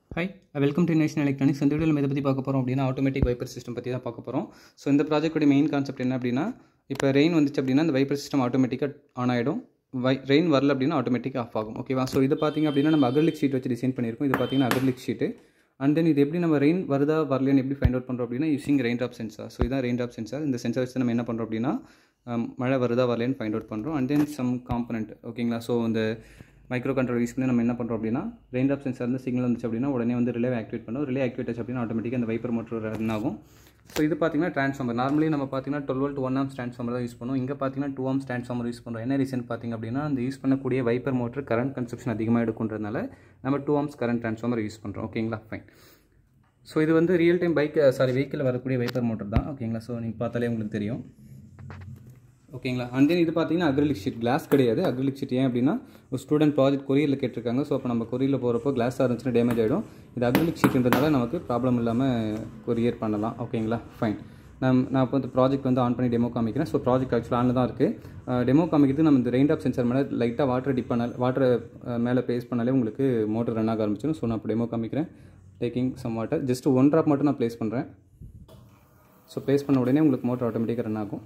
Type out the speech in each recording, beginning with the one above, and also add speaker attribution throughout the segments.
Speaker 1: hi welcome to national electronics இந்த வீடியோவில் இதை பற்றி பார்க்க போகிறோம் அப்படின்னா ஆட்டோமேட்டிக் வைப்பர் சிஸ்டம் பற்றி தான் பார்க்க போகிறோம் ஸோ இந்த ப்ராஜெக்டோட மெயின் கான்செப்ட் என்ன அப்படின்னா இப்போ ரெயின் வந்துச்சு அப்படின்னா இந்த வைப்பர் சிஸ்டம் ஆட்டோமேட்டிக்காக ஆன் ஆகிடும் வை ரெயின் வரல அப்படின்னா ஆட்டோமேட்டிக்காக ஆஃப் ஆகும் ஓகேவா ஸோ இது பார்த்திங்க அப்படின்னா நம்ம அகர்லிக் ஷீட் வச்சு டிசைன் பண்ணியிருக்கோம் இது பார்த்தீங்கன்னா அகர்லிக் ஷீட்டு அண்ட் தென் இது எப்படி நம்ம ரெயின் வருதா வரலையான்னு எப்படி ஃபைண்ட் அவுட் பண்ணுறோம் அப்படின்னா using raindrop sensor so இதான் ரெயின் ட்ராப் சென்சார் இந்த சென்சார் வச்சு நம்ம என்ன பண்ணுறோம் அப்படின்னா um, மழை வருதா வரலையான்னு ஃபைண்ட் அவுட் பண்ணுறோம் அண்ட் தென் சம் காம்பனண்ட் ஓகேங்களா ஸோ இந்த மைக்ரோ கண்ட்ரோல் யூஸ் பண்ணி நம்ம என்ன பண்ணுறோம் அப்படின்னா ரெயின் ட்ராப் சென்சார் வந்து சிக்னல் வந்துச்சு அப்படின்னா உடனே வந்து ரிலே ஆக்டிவேட் பண்ணும் ரிலே ஆக்டிவேட் ஆச்சு அப்படின்னா ஆட்டோமேட்டிக்காக அந்த வைப்பர் மோட்டர் ரன் ஆகும் ஸோ இது பார்த்தீங்கன்னா ட்ரான்ஸ்ஃபார்மர் நார்மலி நம்ம பார்த்தீங்கன்னா twelve volt one amps transformer தான் யூஸ் பண்ணுவோம் இங்கே பார்த்தீங்கன்னா டூ ஆம்ஸ் ட்ரான்ஸ்ஃபார்மர் யூஸ் பண்ணுறோம் என்ன ரீசன் பார்த்தீங்க அப்படின்னா அந்த யூஸ் பண்ணக்கூடிய வைப்பர் மோட்டர் கரண்ட் கன்சப்ஷன் அதிகமாக எடுக்குன்றதுனால நம்ம two amps current transformer use பண்ணுறோம் ஓகேங்களா ஃபைன் ஸோ இது வந்து real time bike sorry vehicle வரக்கூடிய வைப்பர் மோட்டர் தான் ஓகேங்களா ஸோ நீங்கள் பார்த்தாலே உங்களுக்கு தெரியும் ஓகேங்களா அண்ட் தென் இது பார்த்தீங்கன்னா அக்ரிலிக் ஷீட் கிளாஸ் கிடையாது அக்ரிலிக் ஷீட் ஏன் அப்படின்னா ஒரு ஸ்டூடெண்ட் ப்ராஜெக்ட் கொரியரில் கேட்டிருக்காங்க ஸோ அப்போ நம்ம கொரியரில் போகிறப்போ கிளாஸாக இருந்துச்சுன்னா டேமேஜ் ஆகிடும் இது அக்ரிலிக் ஷீட்ன்றதுனால நமக்கு ப்ராப்ளம் இல்லாமல் கொரியர் பண்ணலாம் ஓகேங்களா ஃபைன் நான் நான் இப்போ இந்த ப்ராஜெக்ட் வந்து ஆன் பண்ணி டெமோ காமிக்கிறேன் ஸோ ப்ராஜெக்ட் ஆக்சுவலாக ஆனில் தான் இருக்குது டெமோ காமிக்கிறது நம்ம இந்த ரெயின் டாப் சென்சர் மேலே லைட்டாக வாட்டர் டிப் பண்ணால் வாட்டர் மேலே பேஸ் பண்ணாலே உங்களுக்கு மோட்டர் ரன் ஆக ஆரம்பிச்சிடும் ஸோ நான் இப்போ டெமோ காமிக்கிறேன் taking some water just one drop மட்டும் நான் ப்ளேஸ் பண்ணுறேன் ஸோ ப்ளேஸ் பண்ண உடனே உங்களுக்கு மோட்டர் ஆட்டோமேட்டிக்காக ரன் ஆகும்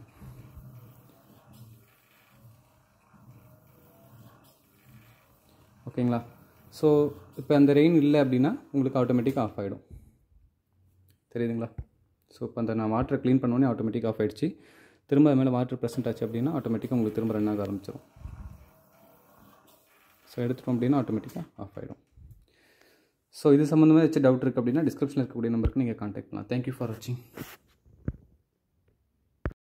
Speaker 1: ஓகேங்களா ஸோ இப்போ அந்த ரெயின் இல்லை அப்படின்னா உங்களுக்கு ஆட்டோமேட்டிக்காக ஆஃப் ஆகிடும் தெரியுதுங்களா ஸோ இப்போ அந்த நான் வாட்டரை க்ளீன் பண்ணோடனே ஆட்டோமேட்டிக் ஆஃப் ஆகிடுச்சு திரும்ப அது மேலே வாட்டர் ப்ரெசென்ட் ஆச்சு அப்படின்னா ஆட்டோமேட்டிக்காக உங்களுக்கு திரும்ப ரன் ஆக ஆரம்பிச்சிடும் ஸோ எடுத்துட்டோம் அப்படின்னா ஆட்டோமேட்டிக்காக ஆஃப் ஆகிடும் ஸோ இது சம்மந்தமாக ஏதாச்சும் டவுட் இருக்குது அப்படின்னா டிஸ்கிரிப்ஷனில் இருக்கக்கூடிய நம்பருக்கு நீங்கள் கான்டாக்ட் பண்ணலாம் தேங்க்யூ ஃபார் வாட்சிங்